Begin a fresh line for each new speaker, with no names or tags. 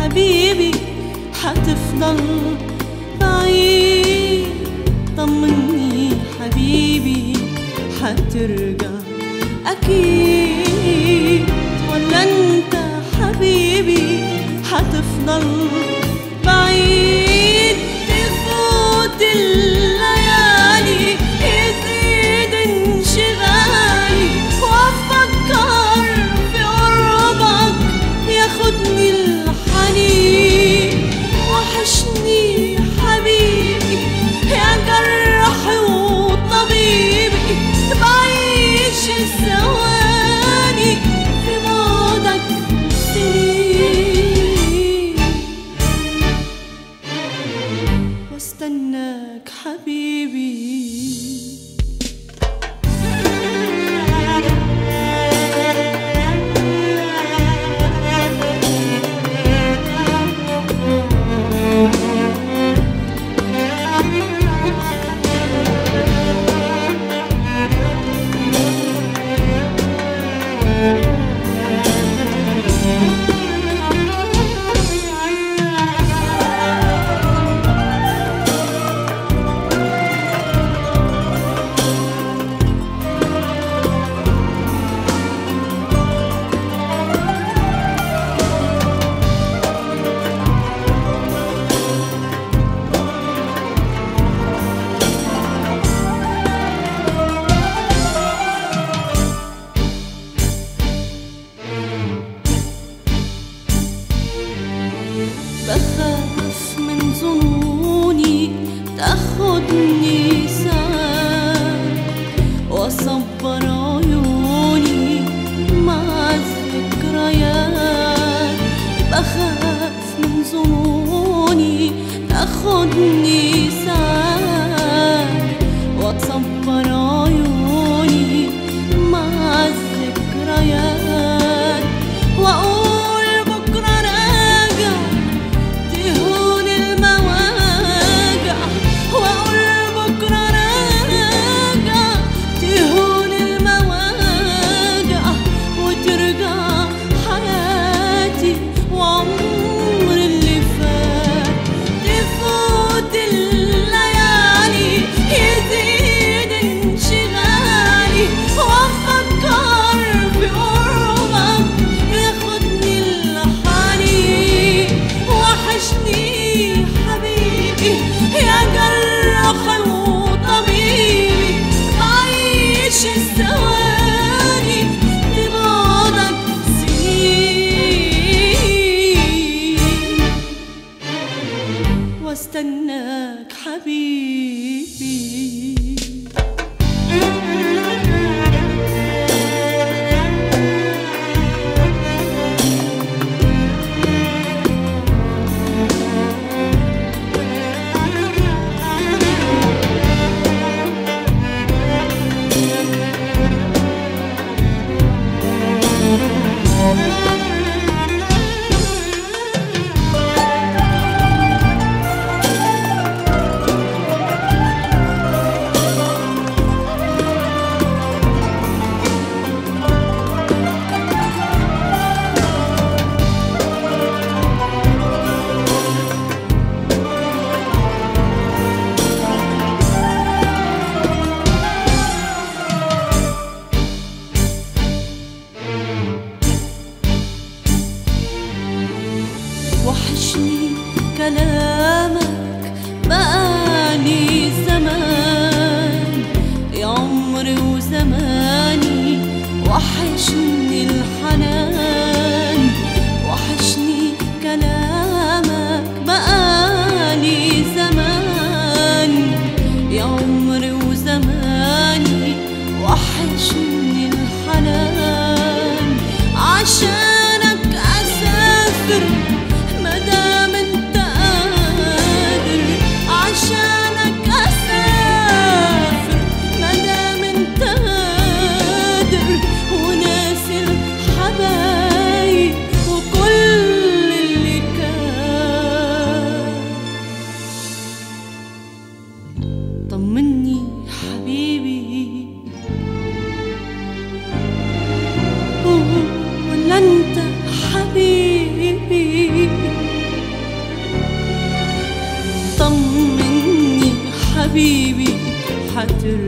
حبيبي حتفضل بعيد طمني حبيبي حترجع أكيد ولا أنت حبيبي حتفضل بعيد تفوت الليالي يزيد انشغالي وأفكر في قربك ياخدني الحنين وحشني حبيبي يا جرحي وطبيبي بعيش الثواني في بعدك سنين واستناك حبيبي بخاف من ظنوني تاخدني ساعات واصبر عيوني مع الذكريات بخاف من ظنوني تاخدني ساعات واتصبر عيوني مع الذكريات واقول بكره راجع تهون المواجع واقول بكره راجع تهون المواجع وترجع حياتي وعمر اللي فات تفوت الليالي يزيد انشغالي وافكر في قربك ياخدني الحنين وحشني حبيبي يا جرحي وطبيبي عايش الثواني لبعدك سنين واستناك حبيبي وحشني كلامك بقالي زمان يا عمري وزماني وحشني الحنان وحشني كلامك بقالي زمان يا عمري وزماني وحشني الحنان عشانك أسافر مدام انت قادر عشانك أسافر مدام انت قادر وناسي الحبايب حتروح